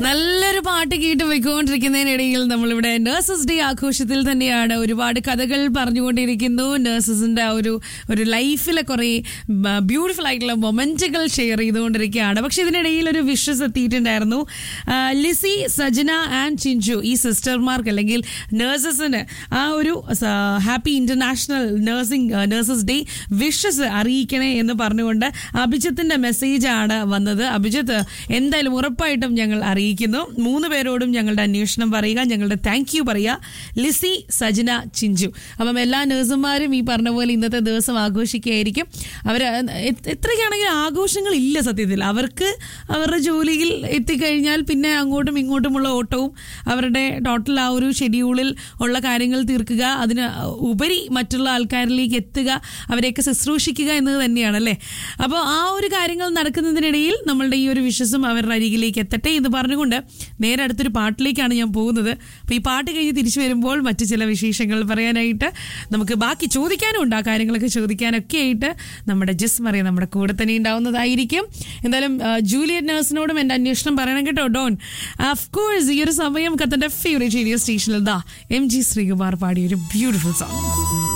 നല്ലൊരു പാട്ട് കേട്ട് പോയിക്കൊണ്ടിരിക്കുന്നതിനിടയിൽ നമ്മളിവിടെ നഴ്സസ് ഡേ ആഘോഷത്തിൽ തന്നെയാണ് ഒരുപാട് കഥകൾ പറഞ്ഞുകൊണ്ടിരിക്കുന്നു നഴ്സസിന്റെ ആ ഒരു ഒരു ലൈഫിലെ കുറെ ബ്യൂട്ടിഫുൾ ആയിട്ടുള്ള മൊമെന്റുകൾ ഷെയർ ചെയ്തുകൊണ്ടിരിക്കുകയാണ് പക്ഷെ ഇതിനിടയിൽ ഒരു വിഷസ് എത്തിയിട്ടുണ്ടായിരുന്നു ആ, ലിസി സജന ആൻഡ് ചിഞ്ചു ഈ സിസ്റ്റർമാർക്ക് അല്ലെങ്കിൽ നഴ്സസിന് ആ ഒരു happy international nursing nurses day wishes അറിയിക്കണേ എന്ന് പറഞ്ഞുകൊണ്ട് അഭിജിത്തിന്റെ മെസ്സേജ് ആണ് വന്നത് അഭിജിത്ത് എന്തായാലും ഉറപ്പായിട്ടും ഞങ്ങൾ അറിയിക്കുന്നു മൂന്ന് പേരോടും ഞങ്ങളുടെ അന്വേഷണം പറയുക ഞങ്ങളുടെ താങ്ക് യു പറയുക ലിസി സജന ചിഞ്ചു അപ്പം എല്ലാ നഴ്സുമാരും ഈ പറഞ്ഞ പോലെ ഇന്നത്തെ ദിവസം ആഘോഷിക്കുകയായിരിക്കും അവർ എത്രയ്ക്കാണെങ്കിലും ആഘോഷങ്ങൾ ഇല്ല സത്യത്തിൽ അവർക്ക് അവരുടെ ജോലിയിൽ എത്തിക്കഴിഞ്ഞാൽ പിന്നെ അങ്ങോട്ടും ഇങ്ങോട്ടുമുള്ള ഓട്ടവും അവരുടെ ടോട്ടൽ ആ ഒരു ഷെഡ്യൂളിൽ ഉള്ള കാര്യങ്ങൾ തീർക്കുക അതിന് ഉപരി മറ്റുള്ള ആൾക്കാരിലേക്ക് എത്തുക അവരെയൊക്കെ ശുശ്രൂഷിക്കുക എന്നത് തന്നെയാണ് അല്ലേ അപ്പോൾ ആ ഒരു കാര്യങ്ങൾ നടക്കുന്നതിനിടയിൽ നമ്മളുടെ ഈ ഒരു വിശ്വസം അവരുടെ അരികിലേക്ക് എത്തട്ടെ എന്ന് പറഞ്ഞുകൊണ്ട് നേരെ അടുത്തൊരു പാട്ടിലേക്കാണ് ഞാൻ പോകുന്നത് അപ്പോൾ ഈ പാട്ട് കഴിഞ്ഞ് തിരിച്ചു വരുമ്പോൾ മറ്റു ചില വിശേഷങ്ങൾ പറയാനായിട്ട് നമുക്ക് ബാക്കി ചോദിക്കാനും ഉണ്ട് ആ കാര്യങ്ങളൊക്കെ ചോദിക്കാനൊക്കെ ആയിട്ട് നമ്മുടെ ജിസ് മറിയ നമ്മുടെ കൂടെ തന്നെ ഉണ്ടാവുന്നതായിരിക്കും എന്തായാലും ആ, ജൂലിയറ്റ് നേഴ്സിനോടും എൻ്റെ അന്വേഷണം പറയണം കേട്ടോ ഡോൺ ഓഫ് കോഴ്സ് ഈ ഒരു സമയം കത്തൻ്റെ ഫേവറേറ്റ് റേഡിയോ സ്റ്റേഷനിൽ ദാ എം ജി ശ്രീകുമാർ പാടിയ ഒരു ബ്യൂട്ടിഫുൾ സോങ്